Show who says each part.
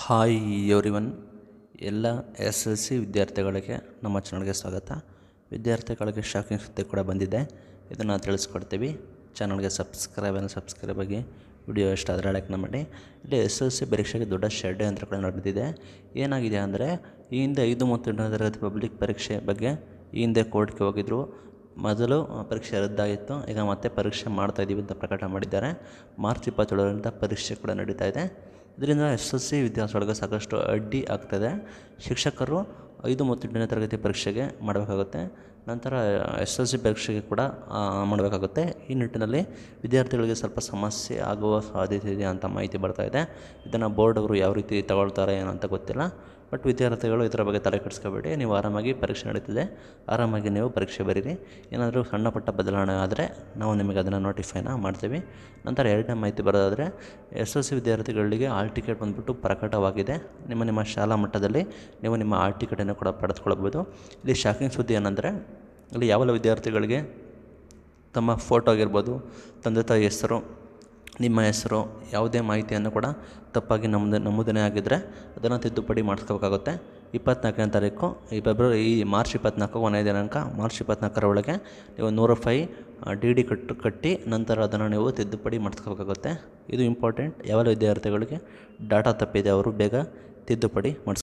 Speaker 1: hi everyone ಎಲ್ಲ S L C ವಿದ್ಯಾರ್ಥಿಗಳಿಗೆ ನಮ್ಮ ಚಾನಲ್ಗೆ ಸ್ವಾಗತ ವಿದ್ಯಾರ್ಥಿಗಳಿಗೆ ಶಾಕಿಂಗ್ ಸುದ್ದಿ ಕೂಡ ಬಂದಿದೆ ಇದನ್ನು ತಿಳಿಸ್ಕೊಡ್ತೀವಿ ಚಾನಲ್ಗೆ ಸಬ್ಸ್ಕ್ರೈಬ್ ಅಂದರೆ ಸಬ್ಸ್ಕ್ರೈಬ್ ಆಗಿ ವಿಡಿಯೋ ಇಷ್ಟ ಆದರೆ ಲೈಕ್ನ ಮಾಡಿ ಇಲ್ಲಿ ಎಸ್ ಎಲ್ ಸಿ ಪರೀಕ್ಷೆಗೆ ದೊಡ್ಡ ಷಡ್ಯಂತ್ರ ಕೂಡ ನಡೆದಿದೆ ಏನಾಗಿದೆ ಅಂದರೆ ಈ ಹಿಂದೆ ಐದು ಮತ್ತು ಎಂಟನೇ ತರಗತಿ ಪಬ್ಲಿಕ್ ಪರೀಕ್ಷೆ ಬಗ್ಗೆ ಈ ಹಿಂದೆ ಕೋರ್ಟ್ಗೆ ಹೋಗಿದ್ರು ಮೊದಲು ಪರೀಕ್ಷೆ ರದ್ದಾಗಿತ್ತು ಈಗ ಮತ್ತೆ ಪರೀಕ್ಷೆ ಮಾಡ್ತಾ ಇದ್ದೀವಿ ಅಂತ ಪ್ರಕಟ ಮಾಡಿದ್ದಾರೆ ಮಾರ್ಚ್ ಇಪ್ಪತ್ತೇಳರಿಂದ ಪರೀಕ್ಷೆ ಕೂಡ ನಡೀತಾ ಇದೆ ಇದರಿಂದ ಎಸ್ ಎಲ್ ಸಿ ವಿದ್ಯಾರ್ಥಿಗಳಿಗೆ ಸಾಕಷ್ಟು ಅಡ್ಡಿ ಆಗ್ತದೆ ಶಿಕ್ಷಕರು ಐದು ಮತ್ತು ಎಂಟನೇ ತರಗತಿ ಪರೀಕ್ಷೆಗೆ ಮಾಡಬೇಕಾಗುತ್ತೆ ನಂತರ ಎಸ್ ಎಲ್ ಸಿ ಪರೀಕ್ಷೆಗೆ ಕೂಡ ಆ, ಮಾಡಬೇಕಾಗುತ್ತೆ ಈ ನಿಟ್ಟಿನಲ್ಲಿ ವಿದ್ಯಾರ್ಥಿಗಳಿಗೆ ಸ್ವಲ್ಪ ಸಮಸ್ಯೆ ಆಗುವ ಸಾಧ್ಯತೆ ಇದೆ ಅಂತ ಮಾಹಿತಿ ಬರ್ತಾ ಇದೆ ಇದನ್ನು ಬೋರ್ಡ್ ಅವರು ಯಾವ ರೀತಿ ತಗೊಳ್ತಾರೆ ಏನೋ ಅಂತ ಗೊತ್ತಿಲ್ಲ ಬಟ್ ವಿದ್ಯಾರ್ಥಿಗಳು ಇದರ ಬಗ್ಗೆ ತಲೆ ಕೆಡಿಸ್ಕೋಬೇಡಿ ನೀವು ಆರಾಮಾಗಿ ಪರೀಕ್ಷೆ ನಡೀತಿದೆ ಆರಾಮಾಗಿ ನೀವು ಪರೀಕ್ಷೆ ಬರೀರಿ ಏನಾದರೂ ಸಣ್ಣ ಪುಟ್ಟ ಬದಲಾವಣೆ ಆದರೆ ನಾವು ನಿಮಗೆ ಅದನ್ನು ನೋಟಿಫೈನ ಮಾಡ್ತೀವಿ ನಂತರ ಎರಡನೇ ಮಾಹಿತಿ ಬರೋದಾದರೆ ಎಸ್ ಎಲ್ ಸಿ ವಿದ್ಯಾರ್ಥಿಗಳಿಗೆ ಆಲ್ ಟಿಕೆಟ್ ಬಂದುಬಿಟ್ಟು ಪ್ರಕಟವಾಗಿದೆ ನಿಮ್ಮ ನಿಮ್ಮ ಶಾಲಾ ಮಟ್ಟದಲ್ಲಿ ನೀವು ನಿಮ್ಮ ಆಲ್ ಟಿಕೆಟನ್ನು ಕೂಡ ಪಡೆದುಕೊಳ್ಬೋದು ಇಲ್ಲಿ ಶಾಕಿಂಗ್ ಸುದ್ದಿ ಏನಂದರೆ ಇಲ್ಲಿ ಯಾವೆಲ್ಲ ವಿದ್ಯಾರ್ಥಿಗಳಿಗೆ ತಮ್ಮ ಫೋಟೋ ಆಗಿರ್ಬೋದು ತಂದೆ ತಾಯಿ ಹೆಸರು ನಿಮ್ಮ ಹೆಸರು ಯಾವುದೇ ಮಾಹಿತಿಯನ್ನು ಕೂಡ ತಪ್ಪಾಗಿ ನಮ್ಮದು ನಮೂದನೆ ಆಗಿದ್ದರೆ ಅದನ್ನು ತಿದ್ದುಪಡಿ ಮಾಡಿಸ್ಕೋಬೇಕಾಗುತ್ತೆ ಇಪ್ಪತ್ನಾಲ್ಕನೇ ತಾರೀಕು ಈ ಫೆಬ್ರವರಿ ಈ ಮಾರ್ಚ್ ಇಪ್ಪತ್ನಾಲ್ಕು ಕೊನೆಯ ದಿನಾಂಕ ಮಾರ್ಚ್ ಇಪ್ಪತ್ನಾಲ್ಕರ ಒಳಗೆ ನೀವು ನೂರು ರೂಪಾಯಿ ಡಿ ಡಿ ಕಟ್ಟು ಕಟ್ಟಿ ನಂತರ ಅದನ್ನು ನೀವು ತಿದ್ದುಪಡಿ ಮಾಡಿಸ್ಕೋಬೇಕಾಗುತ್ತೆ ಇದು ಇಂಪಾರ್ಟೆಂಟ್ ಯಾವೆಲ್ಲ ವಿದ್ಯಾರ್ಥಿಗಳಿಗೆ ಡಾಟಾ ತಪ್ಪಿದೆ ಅವರು ಬೇಗ ತಿದ್ದುಪಡಿ ಮಾಡಿಸ್